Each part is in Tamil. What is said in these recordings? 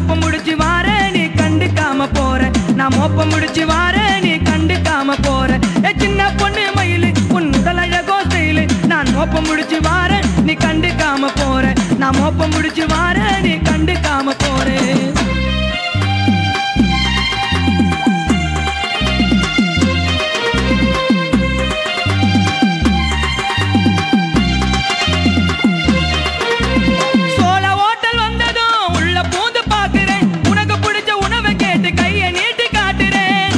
மோப்பம் முடிச்சு வார நீ கண்டுக்காம போற நான் மோப்பம் முடிச்சு வார நீ கண்டுக்காம போற ஏ சின்ன பொண்ணு மயிலு உன் முதலழகோ ஸ்டைலு நான் மோப்பம் முடிச்சு வார நீ கண்டுக்காம போற நான் மோப்பம் முடிச்சு வார நீ கண்டுக்காம போறேன் சோள ஹோட்டல் வந்ததும் உள்ள பூந்து பாக்குறேன் உனக்கு பிடிச்ச உணவை கேட்டு கையை நீட்டி காட்டுறேன்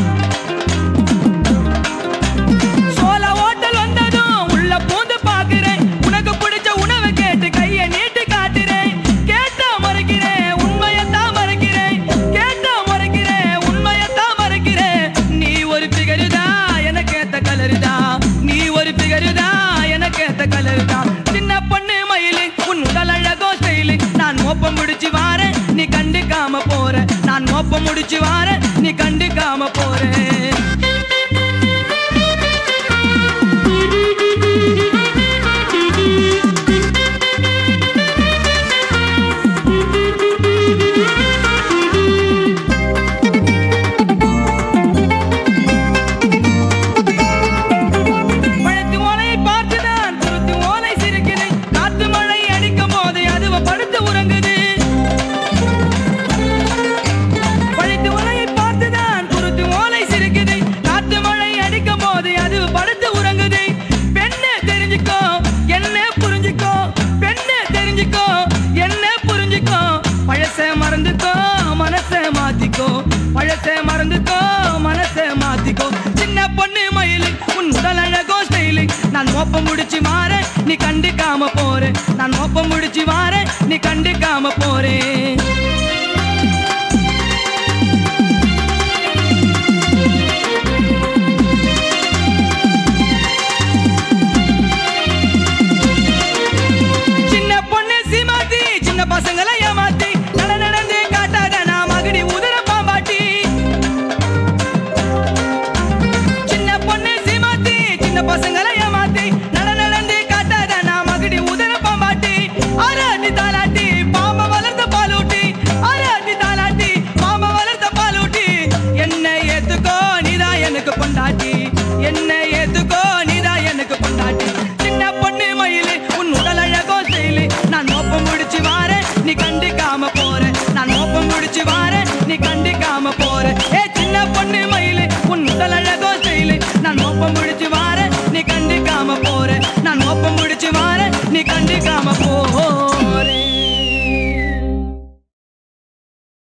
சோள ஹோட்டல் வந்ததும் உள்ள பூந்து பாக்குறேன் உனக்கு பிடிச்ச உணவை கேட்டு கையை நீட்டி காட்டுறேன் கேட்டா மறைக்கிறேன் உண்மையத்தான் மறைக்கிறேன் கேட்டா மறைக்கிறேன் உண்மையத்தான் மறைக்கிறேன் நீ ஒரு பிகருதா எனக்கு ஏத்த கலருதா நீ ஒரு பிகருதா எனக்கு ஏத்த கலருதா சின்ன பொண்ணு மயிலு உன் உடல் அழகோ ஸ்டைலு நான் மோப்பம் முடிச்சு வாரேன் நீ கண்டுக்காம போற நான் மோப்பம் முடிச்சு வாரேன் நீ கண்டுக்காம போறேன் பழத்து ஓலையை பார்த்துதான் துருத்து ஓலை சிரிக்குது காத்து மழை அடிக்கும் போது அதுவ படுத்து உறங்குது பழத்து ஓலையை பார்த்துதான் துருத்து ஓலை சிரிக்குது காத்து மழை அடிக்கும் போது அது படுத்து உறங்குது பெண்ணு தெரிஞ்சுக்கோ என்ன புரிஞ்சுக்கோ பெண்ணு தெரிஞ்சுக்கோ என்ன புரிஞ்சுக்கோ பழச மறந்துக்கோ மனச மாத்திக்கோ பழச மறந்துக்கோ மனச மாத்திக்கோ சின்ன பொண்ணு மயிலு உன் உடல் அழகோ ஸ்டைலு நான் மோப்பம் முடிச்சு வார நீ கண்டுக்காம போற நான் மோப்பம் முடிச்சு வார நீ கண்டுக்காம போறேன் சின்ன பொண்ணு சீமாத்தி சின்ன பசங்களை ஏமாத்தி நட நடந்து காட்டாத நான் மகடி உதர பாம்பாட்டி சின்ன பொண்ணு சீமாத்தி சின்ன பசங்களை ஏமாத்தி நட நடந்து காட்டாத நான் மகடி உதர பாம்பாட்டி ஆராட்டி தாலாட்டி பாம்ப வளர்த்த பாலூட்டி ஆராட்டி தாலாட்டி பாம்ப வளர்த்த பாலூட்டி என்ன ஏத்துக்கோ நீதான் எனக்கு பொண்டாட்டி என்ன ஏத்துக்கோ நீதான் எனக்கு பொண்டாட்டி சின்ன பொண்ணு மயிலு உன் உடல் அழகோ செயலு நான் மோப்பம் முடிச்சு வார நீ கண்டுக்காம போற நான் மோப்பம் முடிச்சு வார நீ கண்டுக்காம போற ஏ சின்ன பொண்ணு மயிலு உன் உடல் அழகோ செயலு நான் மோப்பம் முடிச்சு வார நீ கண்டுக்காம போற நான் மோப்பம் முடிச்சு வார